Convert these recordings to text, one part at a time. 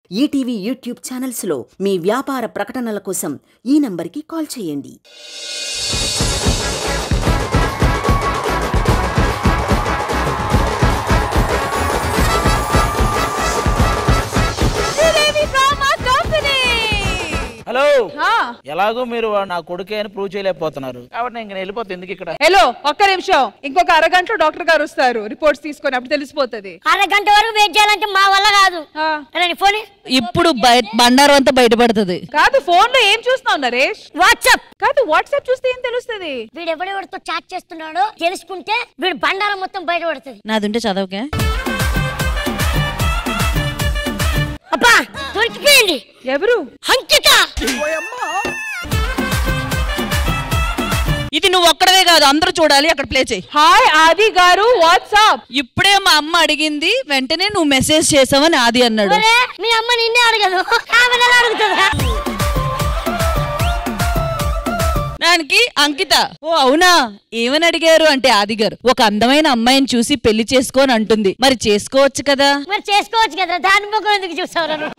ETV YouTube ఛానల్స్లో మీ వ్యాపార ప్రకటనల కోసం ఈ నంబర్కి కాల్ చేయండి హలో ఎలాగో మీరు నా కొడుకే అని ప్రూవ్ చేయలేకపోతున్నారు కాబట్టి నేను ఇంక వెళ్ళిపోతే ఎందుకు ఇక్కడ హలో ఒక్క నిమిషం ఇంకొక అరగంటలో డాక్టర్ గారు వస్తారు రిపోర్ట్స్ తీసుకొని అప్పుడు తెలిసిపోతుంది అరగంట వరకు వెయిట్ చేయాలంటే మా వల్ల కాదు ఆ, రండి ఫోన్ ఇప్పుడు బయ బండారం అంతా బయటపడుతుంది కాదు ఫోన్ లో ఏం చూస్తున్నావు నరేష్ వాట్సాప్ కాదు వాట్సాప్ చూస్తే ఏం తెలుస్తుంది వీడు ఎవడెవడితో చాట్ చేస్తున్నాడో తెలుసుకుంటే వీడు బండారం మొత్తం బయటపడుతుంది నాదుంటే చదవకే అబ్బా దొరికిపోయింది ఎవరు అంకిత ఇది నువ్వు ఒక్కడవే కాదు అందరూ చూడాలి అక్కడ ప్లే చేయి హాయ్ ఆది గారు వాట్సాప్ ఇప్పుడే మా అమ్మ అడిగింది వెంటనే నువ్వు మెసేజ్ చేసావని ఆది అన్నాడు ఒరే, మీ అమ్మ నిన్నే అడగదు ఆమె అడుగుతుందా దానికి అంకిత ఓ అవునా ఏమని అడిగారు అంటే ఆది గారు ఒక అందమైన అమ్మాయిని చూసి పెళ్లి చేసుకోని అంటుంది మరి చేసుకోవచ్చు కదా మరి చేసుకోవచ్చు కదా దాని ముఖం ఎందుకు చూసావు నువ్వు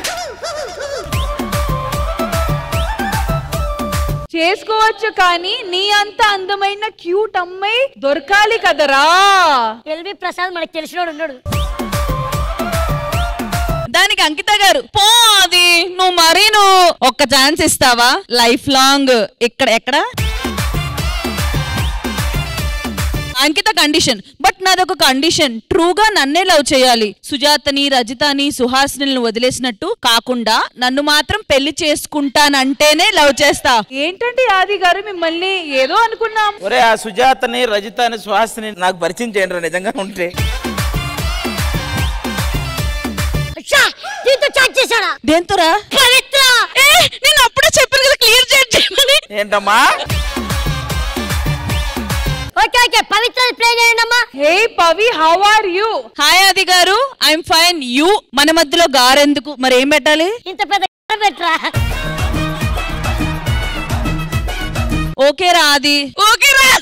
చేసుకోవచ్చు కానీ నీ అంత అందమైన క్యూట్ అమ్మాయి దొరకాలి కదరా ఎల్వి ప్రసాద్ మనకు తెలిసినోడు ఉన్నాడు దానికి అంకిత గారు పో అది నువ్వు మరీ నువ్వు ఒక్క ఛాన్స్ ఇస్తావా లైఫ్ లాంగ్ ఇక్కడ ఎక్కడ అంకిత కండిషన్ బట్ నాదొక కండిషన్ ట్రూగా నన్నే లవ్ చేయాలి సుజాతని రజితని సుహాసిని వదిలేసినట్టు కాకుండా నన్ను మాత్రం పెళ్లి చేసుకుంటానంటేనే లవ్ చేస్తా ఏంటండి ఆది గారు మిమ్మల్ని ఏదో అనుకున్నాం ఒరే ఆ సుజాతని రజితని సుహాసిని నాకు పరిచయం చేయండి రా నిజంగా ఉంటే షా, దీంతో చాట్ చేశాడా దేంతోరా పవిత్ర ఏ, నేను అప్పుడే చెప్పాను కదా క్లియర్ చేయమని ఏంటమ్మా ఓకే ఓకే పవిత్ర ప్లే చేయండి అమ్మా hey Pavi how are you hi Adi గారు ఐఎమ్ ఫైన్ యూ మన మధ్యలో గారెందుకు మరి ఏం పెట్టాలి ఇంత పెద్ద పెట్టరా ఓకే రా ఆది ఓకే రా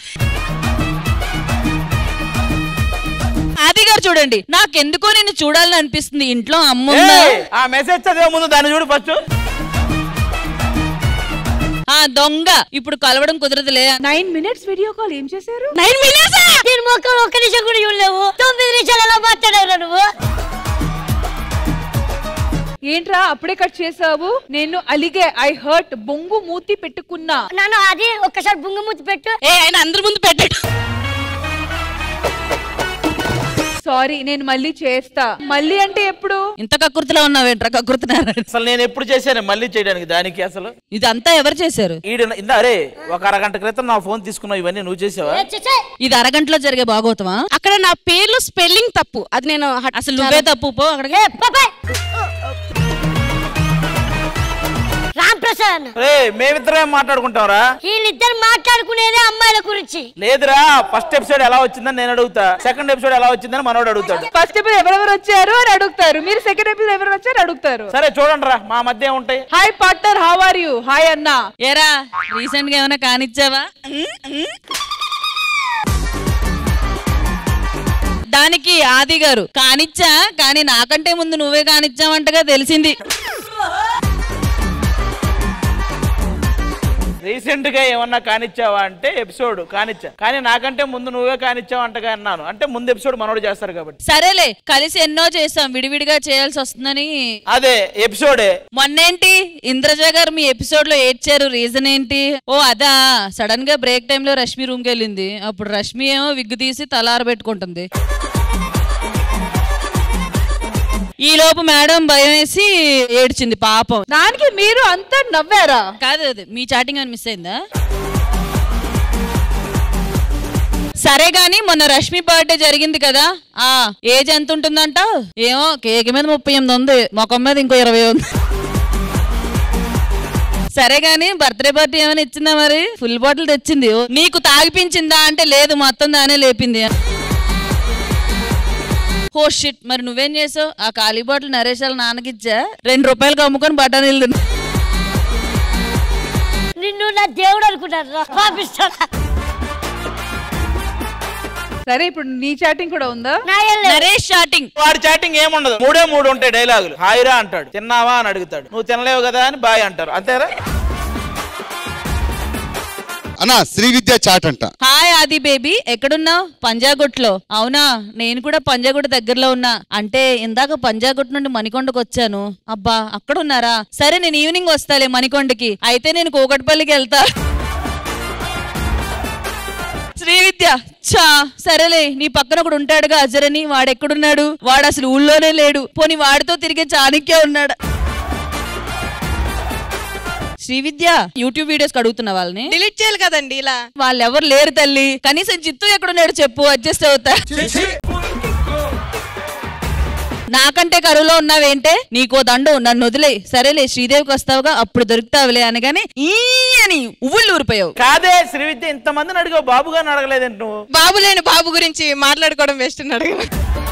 ఆది గారు చూడండి నాకెందుకో నేను చూడాలని అనిపిస్తుంది ఇంట్లో అమ్మ ఉందా? ఏయ్, ఆ మెసేజ్ చదివే ముందు దాన్ని చూడు ఫస్ట్ ఆ దొంగ ఇప్పుడు కలవడం కుదరదులే నైన్ మినిట్స్ వీడియో కాల్ ఏం చేశారు నైన్ మినిట్స్ దీని మొక్కలు ఒక్క నిమిషం కూడా చూడలేవు తొమ్మిది నిమిషాలు ఎలా మాట్లాడారు నువ్వు ఏంట్రా అప్పుడే కట్ చేసావు నేను అలిగే ఐ హర్ట్ బొంగు మూతి పెట్టుకున్నా నాన్న అది ఒక్కసారి బుంగమూతి పెట్టు ఏ ఆయన అందరి ముందు పెట్టాడు సారీ నేను మళ్ళీ చేస్తా మళ్ళీ అంటే ఎప్పుడు ఇంత కకృతిలో ఉన్నావేంట్రా కకృతినారా అసలు నేను ఎప్పుడు చేశాను మళ్ళీ చేయడానికి దానికి అసలు ఇదంతా ఎవరు చేశారు ఈడు ఇందా అరే ఒక అరగంట క్రితం నా ఫోన్ తీసుకున్నావు ఇవన్నీ నువ్వు చేసావా ఏ, ఛీ, ఛీ. ఇది అరగంటలో జరిగే భాగవతమా అక్కడ నా పేర్లు స్పెల్లింగ్ తప్పు అది నేను హట్- అసలు నువ్వే తప్పు పో అక్కడికి ఏ, బాబాయ్. రామ్ ప్రసాద్ అన్న రే మేమిద్దరం ఏం మాట్లాడుకుంటాంరా వీళ్ళిద్దరు మాట్లాడుకునేదే అమ్మాయిల గురించి లేదురా ఫస్ట్ ఎపిసోడ్ ఎలా వచ్చిందని నేను అడుగుతా సెకండ్ ఎపిసోడ్ ఎలా వచ్చిందని మనోడు అడుగుతాడు ఫస్ట్ ఎపిసోడ్ ఎవరెవరు వచ్చారు అని అడుగుతారు మీరు సెకండ్ ఎపిసోడ్ ఎవరు వచ్చారు అడుగుతారు సరే చూడండి రా మా మధ్య ఉంటాయి hi partner how are you hi అన్నా ఏరా రీసెంట్ గా ఏమైనా కానిచ్చావా దానికి ఆది గారు కానిచ్చా కానీ నాకంటే ముందు నువ్వే కానిచ్చావంటగా తెలిసింది రీసెంట్ గా ఏమన్నా కానిచ్చావా అంటే ఎపిసోడ్ కానిచ్చా కానీ నాకంటే ముందు నువ్వే కానిచ్చావు అంటగా అన్నాను అంటే ముందు ఎపిసోడ్ మనోడు చేస్తారు కాబట్టి సరేలే కలిసి ఎన్నో చేసాం విడివిడిగా చేయాల్సి వస్తుందని అదే ఎపిసోడే మొన్నేంటి ఇంద్రజ గారు మీ ఎపిసోడ్ లో ఏడ్చారు రీజన్ ఏంటి ఓ అదా సడన్ గా బ్రేక్ టైమ్ లో రష్మి రూమ్ కి వెళ్ళింది అప్పుడు రష్మి ఏమో విగ్గు తీసి తలారబెట్టుకుంటుంది ఈ లోపు మేడం భయం వేసి ఏడ్చింది పాపం దానికి మీరు అంతా నవ్వారా కాదు అది మీ చాటింగ్ అని మిస్ అయిందా సరే గాని మొన్న రష్మి బర్త్డే జరిగింది కదా ఆ ఏజ్ ఎంత ఉంటుందంట ఏమో కేక్ మీద ముప్పై ఎనిమిది ఉంది ముఖం మీద ఇంకో ఇరవై ఉంది సరే గాని బర్త్డే పార్టీ ఏమైనా ఇచ్చిందా మరి ఫుల్ బాటిల్ తెచ్చింది ఓ, నీకు తాగిపించిందా అంటే లేదు మొత్తం దానే లేపింది హో షిట్ మరి నువ్వేం చేసావు ఆ ఖాళీ బాటిల్ నరేషాల నాన్నకిచ్చా రెండు రూపాయలకు అమ్ముకొని బఠానీలు తిన్నా నిన్ను నా దేవుడు అనుకుంటారు పాపిస్తాడా సరే ఇప్పుడు నీ చాటింగ్ కూడా ఉందా నా ఏం లేదు. నరేష్ చాటింగ్ వాడి చాటింగ్ ఏముండదు మూడే మూడు ఉంటాయి డైలాగులు హాయిరా అంటాడు తిన్నావా అని అడుగుతాడు నువ్వు తినలేవు కదా అని బాయ్ అంటారు అంతేరా అన్నా శ్రీ విద్య చాట్ అంట హాయ్ ఆది బేబీ ఎక్కడున్నావు పంజాగుట్లో అవునా నేను కూడా పంజాగుట్ దగ్గరలో ఉన్నా అంటే ఇందాక పంజాగుట్ నుండి మణికొండకు వచ్చాను అబ్బా అక్కడ ఉన్నారా సరే నేను ఈవినింగ్ వస్తాలే మణికొండకి అయితే నేను కూకట్పల్లికి వెళ్తా శ్రీ విద్య చా సరేలే నీ పక్కన ఒకడు ఉంటాడుగా అజరని వాడు ఎక్కడున్నాడు వాడు అసలు ఊళ్ళోనే లేడు పోని వాడితో తిరిగే చాణక్య ఉన్నాడు శ్రీ విద్య యూట్యూబ్ వీడియోస్ అడుగుతున్నా వాళ్ళని డిలీట్ చేయాలి కదండి ఇలా వాళ్ళు ఎవరు లేరు తల్లి కనీసం చిత్తు ఎక్కడున్నాడు చెప్పు అడ్జస్ట్ అవుతా నాకంటే కరువులో ఉన్నావేంటే నీకో దండు నన్ను వదిలే సరేలే శ్రీదేవికి వస్తావుగా అప్పుడు దొరుకుతావులే అనగానే ఈ అని ఉవ్వుళ్ళు ఊరిపోయావు కాదే శ్రీ విద్య ఇంతమందిని అడిగావు బాబు గారిని అడగలేదేంటి నువ్వు బాబు లేని బాబు గురించి మాట్లాడుకోవడం బెస్ట్ అడగను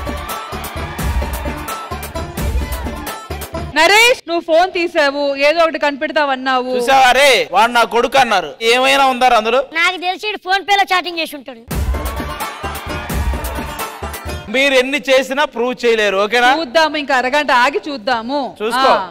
నరేష్ నువ్వు ఫోన్ తీసావు ఏదో ఒకటి కనిపెడతావన్నావు చూసావా రే వాడు నా కొడుకు అన్నారు ఏమైనా ఉందారు అందులో నాకు తెలిసి ఫోన్ పేలో చాటింగ్ చేసి ఉంటాడు మీరు ఎన్ని చేసినా ప్రూవ్ చేయలేరు ఓకేనా చూద్దాము ఇంకా అరగంట ఆగి చూద్దాము చూసుకో. ఆ.